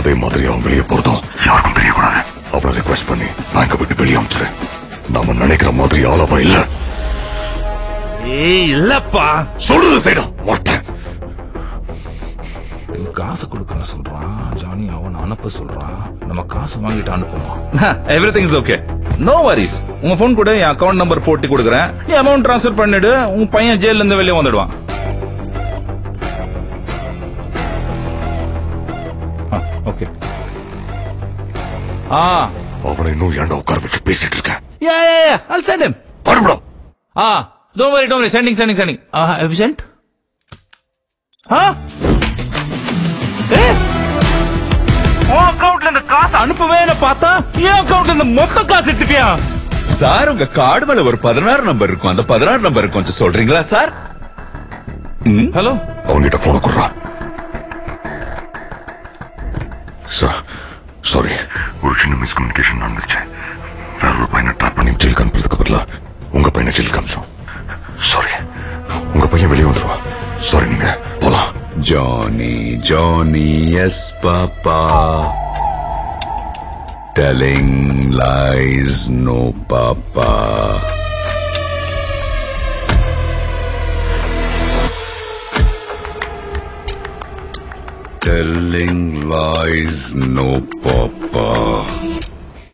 அதே மாதிரி அவன் வெளியே போறதும் யாருக்கும் தெரியக்கூடாது அவனை ரெக்வெஸ்ட் பண்ணி பேங்க விட்டு வெளியே அமிச்சிரு நாம நினைக்கிற மாதிரி ஆளவா இல்ல ஏய் இல்லப்பா சொல்றது செய்யணும் மாட்டேன் காசு கொடுக்கறேன் சொல்றான் ஜானி அவன் அனுப்ப சொல்றான் நம்ம காசு வாங்கிட்டு அனுப்புவோம் everything is okay no worries உங்க போன் கூட என் அக்கவுண்ட் நம்பர் போட்டு கொடுக்குறேன் நீ அமௌண்ட் ட்ரான்ஸ்ஃபர் பண்ணிடு உங்க பையன் ஜெயில இருந்து வெளியே வந்துடுவான் ஓகே ஆ அவனை இன்னும் ஏன்டா உட்கார வச்சு பேசிட்டு இருக்கேன் யா யா யா I'll send him அனுப்பலாம் ஆ don't worry don't worry sending sending sending ஆ have you sent ஆ ஏ உன் அக்கவுண்ட்ல இந்த காசு அனுப்பவே பார்த்தா என் அக்கவுண்ட்ல இந்த மொத்த காசு எடுத்துட்டியா சார் உங்க கார்டு மேல ஒரு பதினாறு நம்பர் இருக்கும் அந்த பதினாறு நம்பர் கொஞ்சம் சொல்றீங்களா சார் ஹலோ அவன்கிட்ட போன குடுறா சார் சாரி ஒரு சின்ன மிஸ்கம்யூனிகேஷன் நடந்துச்சு வேற ஒரு பையனை ட்ராப் பண்ணி ஜெயிலுக்கு அனுப்புறதுக்கு பதிலா உங்க பையனை ஜெயிலுக்கு அனுப்பிச்சோம் சாரி உங்க பையன் வெளியே வந்துருவா சாரி நீங்க போலாம் Johnny Johnny yes papa telling lies no papa telling lies no papa